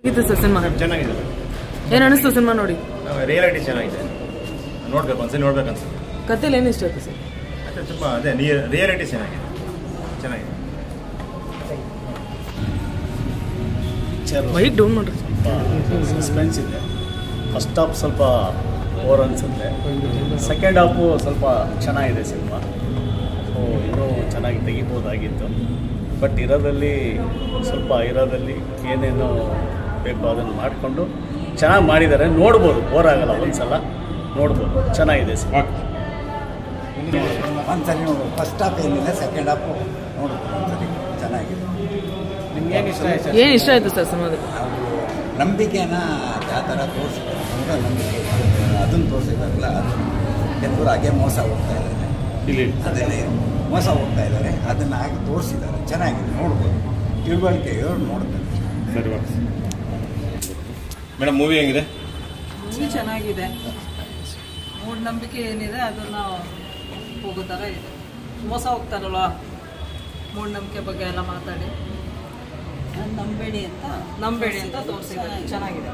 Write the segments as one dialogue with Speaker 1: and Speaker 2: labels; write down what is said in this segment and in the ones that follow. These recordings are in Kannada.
Speaker 1: ಇದು ಸರ್ ಸಿನಿಮಾ
Speaker 2: ಚೆನ್ನಾಗಿದೆ
Speaker 1: ಏನ್ ಅನಿಸ್ತು ಸಿನಿಮಾ ನೋಡಿ
Speaker 2: ರಿಯಾಲಿಟಿ ಚೆನ್ನಾಗಿದೆ ನೋಡ್ಬೇಕು ಒಂದ್ಸಲ ನೋಡ್ಬೇಕು ಅನ್ಸುತ್ತೆ
Speaker 1: ಕಥೆಲಿ ಏನು ಇಷ್ಟ ಆಯ್ತು ಸರ್
Speaker 2: ಮತ್ತೆ ತುಂಬ ಅದೇ ರಿಯಾಲಿಟಿ ಚೆನ್ನಾಗಿದೆ ಚೆನ್ನಾಗಿದೆ
Speaker 1: ಬೈಕ್ ಡೌನ್ ಮಾಡ್ರಿ
Speaker 3: ಸಸ್ಪೆನ್ಸ್ ಇದೆ ಫಸ್ಟ್ ಹಾಫ್ ಸ್ವಲ್ಪ ಓವರ್ ಅನಿಸುತ್ತೆ ಸೆಕೆಂಡ್ ಹಾಫು ಸ್ವಲ್ಪ ಚೆನ್ನಾಗಿದೆ ಸಿನಿಮಾ ಸೊ ಇನ್ನೂ ಚೆನ್ನಾಗಿ ತೆಗಿಬೋದಾಗಿತ್ತು ಬಟ್ ಇರೋದಲ್ಲಿ ಸ್ವಲ್ಪ ಇರೋದಲ್ಲಿ ಏನೇನು ಬೇಕೋ ಅದನ್ನು ಮಾಡಿಕೊಂಡು ಚೆನ್ನಾಗಿ ಮಾಡಿದ್ದಾರೆ ನೋಡ್ಬೋದು ಬೋರ್ ಆಗಲ್ಲ ಒಂದ್ಸಲ ನೋಡ್ಬೋದು ಚೆನ್ನಾಗಿದೆ ಸಿನಿಮಾ
Speaker 4: ಒಂದ್ಸರಿ ನೀವು ಫಸ್ಟ್ ಹಾಫ್ ಏನಿಲ್ಲ ಸೆಕೆಂಡ್ ಹಾಫು ನೋಡ್ಬೋದು ಒಂದ್ಸರಿ ಚೆನ್ನಾಗಿದೆ
Speaker 1: ಏನ್ ಇಷ್ಟ ಆಯ್ತು ಸರ್ ಸಿನಿಮಾದಲ್ಲಿ
Speaker 4: ಅವರು ನಂಬಿಕೆನ ಯಾವ ಥರ ತೋರಿಸಿದ್ದಾರೆ ಅಂದ್ರೆ ನಂಬಿಕೆ ಅದನ್ನು ತೋರಿಸಿದಾರಲ್ಲ ಅದು ಕೆಲವರು ಹಾಗೆ ಮೋಸ ಹೋಗ್ತಾ ಇದ್ದಾರೆ ಅದನ್ನೇ ಮೋಸ ಹೋಗ್ತಾ ಇದ್ದಾರೆ ಅದನ್ನು ಹಾಗೆ ತೋರಿಸಿದ್ದಾರೆ ಚೆನ್ನಾಗಿದೆ ನೋಡ್ಬೋದು ತಿಳುವಳಿಕೆ ಇರೋರು ನೋಡ್ತಾರೆ
Speaker 2: ಸರಿ ಮೇಡಮ್ ಮೂವಿ ಹೆಂಗಿದೆ
Speaker 5: ಮೂವಿ ಚೆನ್ನಾಗಿದೆ ಮೂಢನಂಬಿಕೆ ಏನಿದೆ ಅದನ್ನ ಹೋಗೋ ಥರ ಇದೆ ಮೋಸ ಹೋಗ್ತಾರಲ್ವ ಮೂಢನಂಬಿಕೆ ಬಗ್ಗೆ ಎಲ್ಲ ಮಾತಾಡಿ ನಂಬೇಡಿ ಅಂತ ನಂಬೇಡಿ ಅಂತ ತೋರಿಸಿದ್ದಾರೆ ಚೆನ್ನಾಗಿದೆ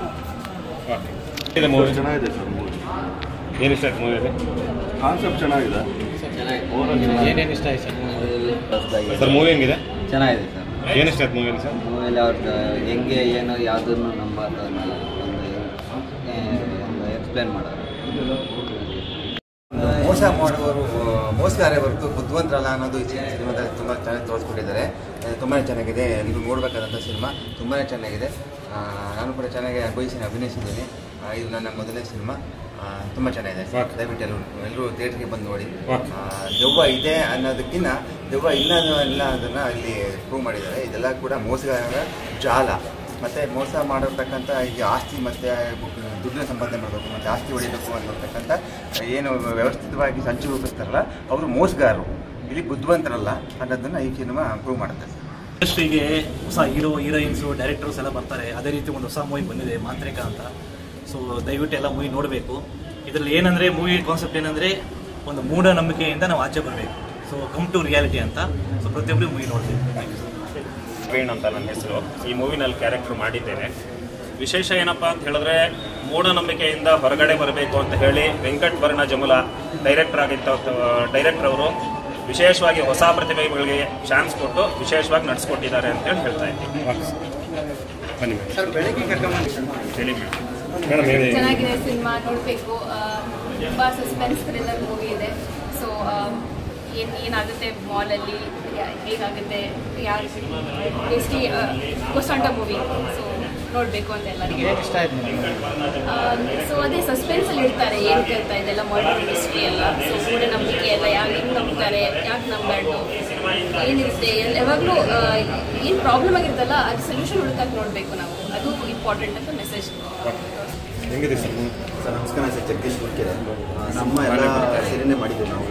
Speaker 2: ಇದೆ ಮೂವಿ
Speaker 6: ಚೆನ್ನಾಗಿದೆ ಸರ್ ಮೂವಿ
Speaker 2: ಏನು ಇಷ್ಟ ಆಯ್ತು ಮೂವಿಯಲ್ಲಿ
Speaker 6: ಕಾನ್ಸೆಪ್ಟ್ ಚೆನ್ನಾಗಿದೆ
Speaker 7: ಏನೇನು ಇಷ್ಟ ಆಯ್ತು ಸರ್
Speaker 2: ಸರ್ ಮೂವಿ ಹೆಂಗಿದೆ
Speaker 7: ಚೆನ್ನಾಗಿದೆ ಸರ್
Speaker 2: ಏನು ಇಷ್ಟ ಆಯ್ತು ಮೂವಿಯಲ್ಲಿ ಸರ್
Speaker 7: ಮೂವಿಯಲ್ಲಿ ಅವ್ರದ್ದು ಹೆಂಗೆ ಏನು ಯಾವುದನ್ನು ನಂಬಾರ್ದು ಅನ್ನೋದು ಒಂದು ಏ, ಒಂದು ಎಕ್ಸ್ಪ್ಲೇನ್ ಮಾಡೋರು
Speaker 4: ಮೋಸ ಮಾಡುವವರು ಮೋಸಗಾರ ಹೊರತು ಬುದ್ಧಿವಂತರಲ್ಲ ಅನ್ನೋದು ಈ ಸಿನಿಮಾದಲ್ಲಿ ತುಂಬ ಚೆನ್ನಾಗಿ ತೋರಿಸ್ಕೊಟ್ಟಿದ್ದಾರೆ ತುಂಬಾ ಚೆನ್ನಾಗಿದೆ ಎಲ್ಲರೂ ನೋಡಬೇಕಾದಂಥ ಸಿನಿಮಾ ತುಂಬಾ ಚೆನ್ನಾಗಿದೆ ಆ, ನಾನು ಕೂಡ ಚೆನ್ನಾಗಿ ಅಭಿನಯಿಸಿ ಅಭಿನಯಿಸಿದ್ದೀನಿ ಆ, ಇದು ನನ್ನ ಮೊದಲನೇ ಸಿನಿಮಾ ತುಂಬ ಚೆನ್ನಾಗಿದೆ
Speaker 2: Okay.
Speaker 4: ದಯವಿಟ್ಟು ಎಲ್ಲರೂ ಎಲ್ಲರೂ ಥಿಯೇಟ್ರಿಗೆ ಬಂದು ನೋಡಿ
Speaker 2: Okay.
Speaker 4: ಆ, ದೆವ್ವ ಇದೆ ಅನ್ನೋದಕ್ಕಿಂತ ದೆವ್ವ ಇಲ್ಲ ಅನ್ನೋ- ಇಲ್ಲ ಅದನ್ನು ಇಲ್ಲಿ ಪ್ರೂವ್ ಮಾಡಿದ್ದಾರೆ ಇದೆಲ್ಲ ಕೂಡ ಮೋಸಗಾರರ ಜಾಲ ಮತ್ತು ಮೋಸ ಮಾಡಿರ್ತಕ್ಕಂಥ ಈಗ ಆಸ್ತಿ ಮತ್ತು ದುಡ್ಡನ್ನ ಸಂಪಾದನೆ ಮಾಡಬೇಕು ಮತ್ತು ಆಸ್ತಿ ಹೊಡಿಬೇಕು ಅನ್ನತಕ್ಕಂಥ ಏನು ವ್ಯವಸ್ಥಿತವಾಗಿ ಸಂಚು ರೂಪಿಸ್ತಾರಲ್ಲ ಅವರು ಮೋಸಗಾರರು ಇಲ್ಲಿ ಬುದ್ಧಿವಂತರಲ್ಲ ಅನ್ನೋದನ್ನು ಈ ಸಿನಿಮಾ ಪ್ರೂವ್ ಮಾಡುತ್ತೆ
Speaker 3: ಇಂಡಸ್ಟ್ರಿಗೆ ಹೊಸ ಹೀರೋ ಹೀರೋಯಿನ್ಸು ಡೈರೆಕ್ಟರ್ಸ್ ಎಲ್ಲ ಬರ್ತಾರೆ ಅದೇ ರೀತಿ ಒಂದು ಹೊಸ ಮೂವಿ ಬಂದಿದೆ ಮಾಂತ್ರಿಕ ಅಂತ ಸೊ ದಯವಿಟ್ಟು ಎಲ್ಲ ಮೂವಿ ನೋಡಬೇಕು ಇದರಲ್ಲಿ ಏನಂದರೆ ಮೂವಿ ಕಾನ್ಸೆಪ್ಟ್ ಏನಂದರೆ ಒಂದು ಮೂಢನಂಬಿಕೆಯಿಂದ ನಾವು ಆಚೆ ಬರಬೇಕು ಸೊ ಕಮ್ ಟು ರಿಯಾಲಿಟಿ ಅಂತ ಸೊ ಪ್ರತಿಯೊಬ್ಬರು ಮೂವಿ ನೋಡಬೇಕು ಥ್ಯಾಂಕ್ ಯು
Speaker 8: ಪ್ರವೀಣ್ ಅಂತ ನನ್ನ ಹೆಸರು ಈ ಮೂವಿನಲ್ಲಿ ಕ್ಯಾರೆಕ್ಟರ್ ಮಾಡಿದ್ದೇನೆ ವಿಶೇಷ ಏನಪ್ಪ ಅಂತ ಹೇಳಿದ್ರೆ ಮೂಢನಂಬಿಕೆಯಿಂದ ಹೊರಗಡೆ ಬರಬೇಕು ಅಂತ ಹೇಳಿ ವೆಂಕಟ್ ವರ್ಣ ಜಮುಲ ಡೈರೆಕ್ಟರ್ ಆಗಿದ್ದ ಡೈರೆಕ್ಟರ್ ಅವರು ವಿಶೇಷವಾಗಿ ಹೊಸ ಪ್ರತಿಭೆಗಳಿಗೆ ಚಾನ್ಸ್ ಕೊಟ್ಟು ವಿಶೇಷವಾಗಿ ನಡೆಸ್ಕೊಟ್ಟಿದ್ದಾರೆ ಅಂತೇಳಿ ಹೇಳ್ತಾ ಇದ್ದೀನಿ
Speaker 2: ಬನ್ನಿ ಮೇಡಮ್ ಹೇಳಿ ಮೇಡಮ್ ಮೇಡಮ್ ಹೇಳಿ
Speaker 9: ಚೆನ್ನಾಗಿದೆ ಸಿನಿಮಾ ನೋಡಬೇಕು ತುಂಬ ಸಸ್ಪೆನ್ಸ್ ಥ್ರಿಲ್ಲರ್ ಮೂವಿ ಇದೆ ಸೊ ಏನು ಏನಾಗುತ್ತೆ ಮಾಲಲ್ಲಿ ಹೇಗಾಗುತ್ತೆ ಯಾರು ಬೇಸ್ಲಿ ಗೊಸ್ಟಾಂಟ ಮೂವಿ ಸೊ ನೋಡಬೇಕು ಅಂತ ಎಲ್ಲರಿಗೆ
Speaker 7: ಇಷ್ಟ ಆಯ್ತು
Speaker 9: ಸೊ ಅದೇ ಸಸ್ಪೆನ್ಸಲ್ಲಿ ಇಡ್ತಾರೆ ಏನು ಕೇಳ್ತಾ ಇದೆಲ್ಲ ಮಾಡರ್ನ್ ಹಿಸ್ಟ್ರಿ ಎಲ್ಲ ಸೊ ಮೂಢನಂಬಿಕೆ ಎಲ್ಲ ಯಾರು ಹೆಂಗೆ ನಂಬ್ತಾರೆ ಯಾಕೆ ನಂಬಾರ್ದು ಏನಿರುತ್ತೆ ಎಲ್- ಯಾವಾಗಲೂ ಏನು ಪ್ರಾಬ್ಲಮ್ ಆಗಿರುತ್ತಲ್ಲ ಅದು ಸೊಲ್ಯೂಷನ್ ಹುಡುಕಕ್ಕೆ ನೋಡಬೇಕು ನಾವು ಅದು ಇಂಪಾರ್ಟೆಂಟ್ ಅಂತ ಮೆಸೇಜ್
Speaker 2: ಹೆಂಗಿದೆ ಸರ್ ಮೂವಿ
Speaker 4: ಸರ್ ನಮಸ್ಕಾರ ಸರ್ ಜಗದೀಶ್ ಹುಡ್ಕೆರೆ ನಮ್ಮ ಎಲ್ಲ ಸೇರಿನೇ ಮಾಡಿದ್ದೀವಿ ನಾವು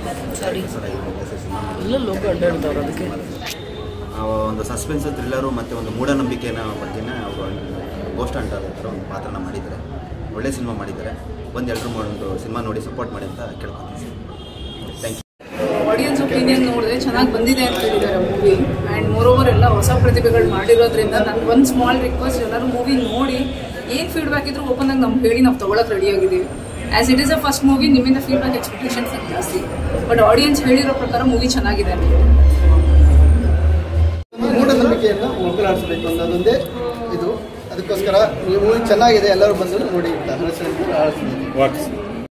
Speaker 1: ಎಲ್ಲ ಲೋಕ ಅಡ್ಡಾಡ್ತಾವ್ರು ಅದಕ್ಕೆ
Speaker 4: ಆ, ಒಂದು ಸಸ್ಪೆನ್ಸ್ ಥ್ರಿಲ್ಲರು ಮತ್ತು ಒಂದು ಮೂಢನಂಬಿಕೆನ ಬಗ್ಗೆನೇ ಅವರು ಗೋಸ್ಟ್ ಅಂತ ಥರ ಒಂದು ಪಾತ್ರನ ಮಾಡಿದ್ದಾರೆ ಒಳ್ಳೆ ಸಿನಿಮಾ ಮಾಡಿದ್ದಾರೆ ಒಂದು ಎಲ್ಲರೂ ಒಂದು ಸಿನಿಮಾ ನೋಡಿ ಸಪೋರ್ಟ್ ಮಾಡಿ ಅಂತ ಕೇಳ್ಕೊತೀನಿ ಥ್ಯಾಂಕ್ ಯು
Speaker 5: ಆಡಿಯನ್ಸ್ ಒಪಿನಿಯನ್ ನೋಡಿದ್ರೆ ಚೆನ್ನಾಗಿ ಬಂದಿದೆ ಅಂತ ಹೇಳಿದ್ದಾರೆ ಮೂವಿ ಆ್ಯಂಡ್ ಮೋರೋವರ್ ಎಲ್ಲ ಹೊಸ ಪ್ರತಿಭೆಗಳು ಮಾಡಿರೋದ್ರಿಂದ ನನ್ಗೆ ಒಂದು ಸ್ಮಾಲ್ ರಿಕ್ವೆಸ್ಟ್ ಎಲ್ಲರೂ ಮೂವಿ ನೋಡಿ ಏನು ಫೀಡ್ಬ್ಯಾಕ್ ಇದ್ರೂ ಓಪನ್ ಆಗಿ ನಮ್ಗೆ ಹೇಳಿ ನಾವು ತೊಗೊಳಕ್ಕೆ ರೆಡಿ ಆಗಿದ್ದೀವಿ as it is a first movie ನಿಮ್ಮಿಂದ ಫೀಡ್ಬ್ಯಾಕ್ ಎಕ್ಸ್ಪೆಕ್ಟೇಷನ್ಸ್ ಜಾಸ್ತಿ ಬಟ್ ಆಡಿಯನ್ಸ್ ಹೇಳಿರೋ ಪ್ರಕಾರ ಮೂವಿ ಚೆನ್ನಾಗಿದೆ
Speaker 10: ಮೂಢನಂಬಿಕೆಯನ್ನು ಹೋಗಲಾಡಿಸ್ಬೇಕು ಅನ್ನೋದೊಂದೇ ಇದು ಅದಕ್ಕೋಸ್ಕರ ಈ ಮೂವಿ ಚೆನ್ನಾಗಿದೆ ಎಲ್ಲರೂ ಬಂದು ನೋಡಿ ಅಂತ ಹಲಸಿನ
Speaker 2: ಓಕೆ ಸರ್